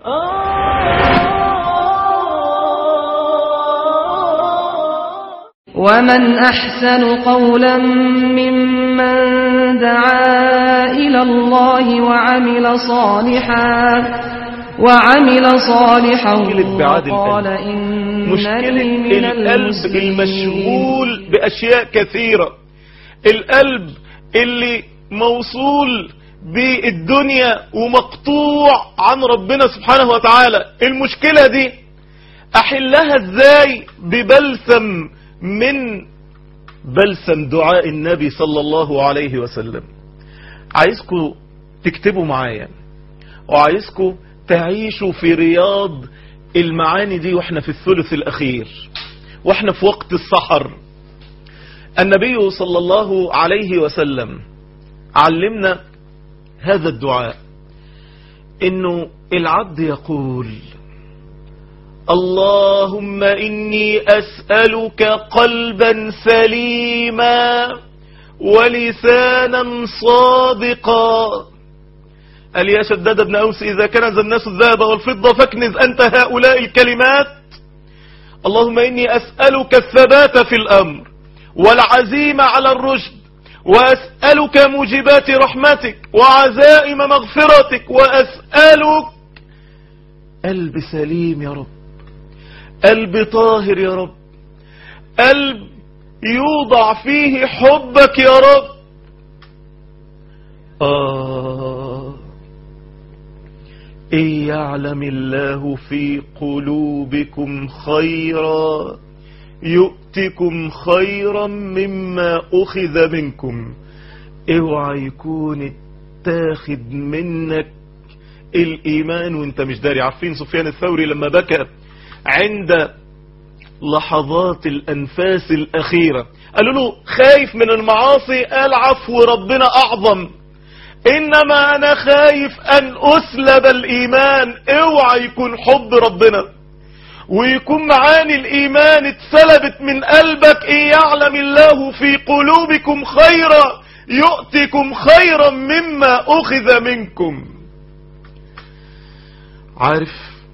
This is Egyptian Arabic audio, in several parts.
ومن أحسن قولا ممن دعا إلى الله وعمل صالحا وعمل صالحا مشكلة بعاد وقال القلب مشكلة إنني من القلب المسلمين المشغول بأشياء كثيرة القلب اللي موصول بالدنيا ومقطوع عن ربنا سبحانه وتعالى المشكلة دي أحلها ازاي ببلسم من بلسم دعاء النبي صلى الله عليه وسلم عايزكم تكتبوا معايا وعايزكم تعيشوا في رياض المعاني دي واحنا في الثلث الأخير واحنا في وقت السحر النبي صلى الله عليه وسلم علمنا هذا الدعاء انه العبد يقول اللهم إني أسألك قلبا سليما ولسانا صادقا قال يا شداد بن أوس إذا كنز الناس الذهب والفضة فاكنز أنت هؤلاء الكلمات اللهم إني أسألك الثبات في الأمر والعزيمة على الرشد وأسألك موجبات رحمتك وعزائم مغفرتك وأسألك قلب سليم يا رب قلب طاهر يا رب قلب يوضع فيه حبك يا رب آه إن يعلم الله في قلوبكم خيرا يؤتكم خيرا مما أخذ منكم اوعى يكون اتاخد منك الإيمان وانت مش داري عارفين سفيان الثوري لما بكى عند لحظات الأنفاس الأخيرة قالوا له خايف من المعاصي قال عفو ربنا أعظم إنما أنا خايف أن أسلب الإيمان اوعى يكون حب ربنا ويكون معاني الإيمان اتسلبت من قلبك إن يعلم الله في قلوبكم خيرا يؤتكم خيرا مما أخذ منكم عارف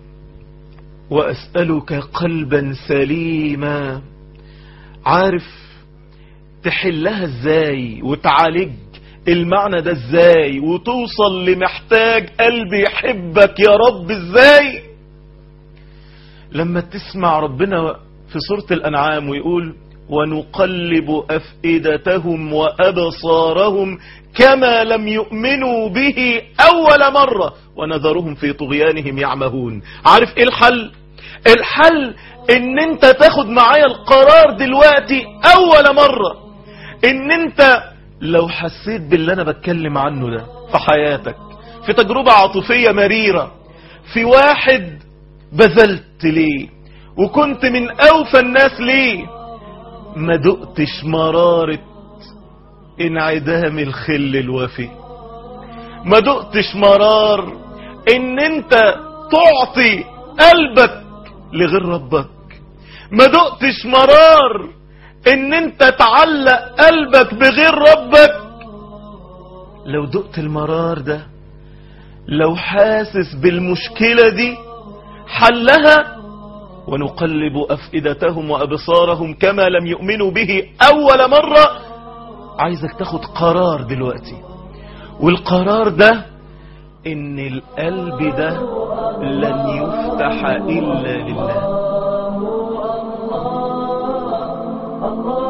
وأسألك قلبا سليما عارف تحلها ازاي وتعالج المعنى ده ازاي وتوصل لمحتاج قلب يحبك يا رب ازاي لما تسمع ربنا في سورة الأنعام ويقول ونقلب أفئدتهم وأبصارهم كما لم يؤمنوا به أول مرة ونذرهم في طغيانهم يعمهون عارف ايه الحل الحل ان انت تاخد معايا القرار دلوقتي أول مرة ان انت لو حسيت باللي انا بتكلم عنه ده في حياتك في تجربة عاطفية مريرة في واحد بذلت ليه وكنت من اوفى الناس ليه ما دقتش مرارة انعدام الخل الوفي ما دقتش مرار ان انت تعطي قلبك لغير ربك ما دقتش مرار ان انت تعلق قلبك بغير ربك لو دقت المرار ده لو حاسس بالمشكلة دي حلها ونقلب أفئدتهم وأبصارهم كما لم يؤمنوا به أول مرة عايزك تاخد قرار دلوقتي والقرار ده ان القلب ده لن يفتح إلا لله